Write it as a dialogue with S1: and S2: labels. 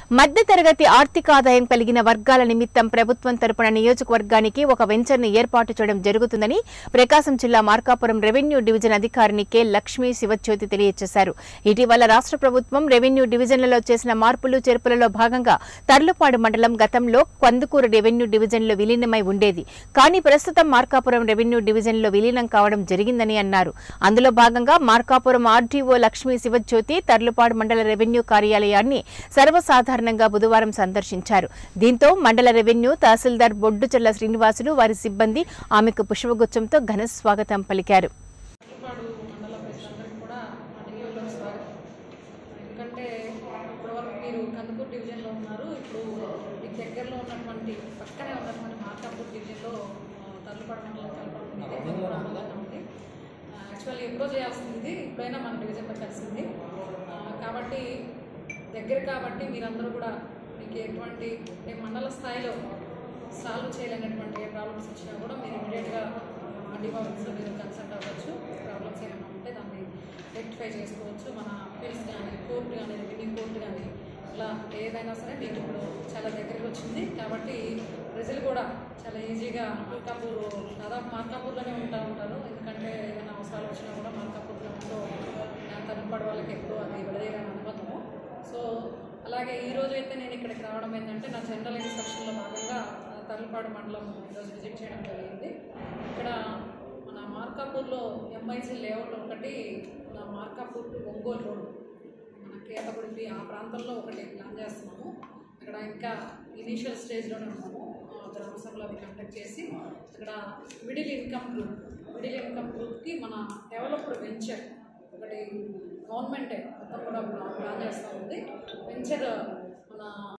S1: మధ్యతరగతి ఆర్థిక ఆదాయం కలిగిన వర్గాల నిమిత్తం ప్రభుత్వం తరపున నియోజకవర్గానికి ఒక వెంచర్ను ఏర్పాటు చేయడం జరుగుతుందని ప్రకాశం జిల్లా మార్కాపురం రెవెన్యూ డివిజన్ అధికారిని కె లక్ష్మీ శివజ్యోతి తెలియజేశారు ఇటీవల రాష్ట్ర ప్రభుత్వం రెవెన్యూ డివిజన్లలో చేసిన మార్పులు చేర్పులలో భాగంగా తర్లుపాడు మండలం గతంలో కందుకూరు రెవెన్యూ డివిజన్లో విలీనమై ఉండేది కానీ ప్రస్తుతం మార్కాపురం రెవెన్యూ డివిజన్లో విలీనం కావడం జరిగిందని అన్నారు అందులో భాగంగా మార్కాపురం ఆర్డీఓ లక్ష్మీ శివజ్యోతి తర్లుపాడు మండల రెవెన్యూ కార్యాలయాన్ని సర్వసాధారణంగా బుధవారం సందర్శించారు దీంతో మండల రెవెన్యూ తహసీల్దార్ బొడ్డుచెల్ల శ్రీనివాసులు వారి సిబ్బంది ఆమెకు పుష్పగుచ్చంతో ఘన స్వాగతం పలికారు
S2: పాడు మండల ప్రజలందరికీ కూడా మా టీవీలో స్వాగతం ఎందుకంటే ఇప్పటివరకు మీరు కందుకూరు డివిజన్లో ఉన్నారు ఇప్పుడు మీకు దగ్గరలో ఉన్నటువంటి పక్కనే ఉన్నటువంటి మార్కాపూర్ డివిజన్లో ఆ, తర్లుపాడు మండలం కలపడం అనేది మాకు కూడా ఆనందంగా ఉంది యాక్చువల్లీ ఎప్పుడో చేయాల్సింది ఇది ఇప్పుడైనా మన డివిజన్లో కలిసింది ఆ, కాబట్టి దగ్గర కాబట్టి మీరందరూ కూడా మీకు ఎటువంటి అంటే మండల స్థాయిలో సాల్వ్ చేయలేనటువంటి ఏ ప్రాబ్లమ్స్ వచ్చినా కూడా మీరు ఇమీడియట్గా ఆర్డీ ఆఫీస్లో మీరు కన్సల్ట్ అవ్వచ్చు ప్రాబ్లమ్స్ ఏమైనా ఉంటే దాన్ని రెక్టిఫై చేసుకోవచ్చు మన అప్పీల్స్ కానీ కోర్టు కానీ రెవెన్యూ కోర్టు కానీ ఇలా ఏదైనా సరే మీకు ఇప్పుడు చాలా దగ్గరికి వచ్చింది కాబట్టి ప్రజలు కూడా చాలా ఈజీగా మార్కాపూర్ దాదాపు మార్కాపూర్లోనే ఉంటా ఉంటారు ఎందుకంటే ఏదైనా అవసరాలు వచ్చినా కూడా మార్కాపూర్లో ఉంటూ తల్లిపడి వాళ్ళకి ఎక్కువ అది విడదీయడానికి అనుబంధము సో అలాగే ఈ రోజు అయితే నేను ఇక్కడికి రావడం ఏంటంటే నా జనరల్ ఇన్స్పెక్షన్లో భాగంగా ఆ, తర్లుపాడు మండలం ఈరోజు విజిట్ చేయడం జరిగింది ఇక్కడ మన మార్కాపూర్లో ఎంఐసి లేఅవుట్ ఒకటి మన మార్కాపూర్ టు ఒంగోలు రోడ్ మన కేతగుడిపి ఆ ప్రాంతంలో ఒకటి ప్లాన్ చేస్తున్నాము అక్కడ ఇంకా ఇనీషియల్ స్టేజ్లోనే ఉన్నాము ఆ, గ్రామ సభలో అవి కండక్ట్ చేసి అక్కడ middle income group middle income గ్రూప్కి మన డెవలప్డ్ వెంచర్ ఒకటి గవర్నమెంటే మొత్తం కూడా ప్లాన్ చేస్తూ ఉంది వెంచర్ మన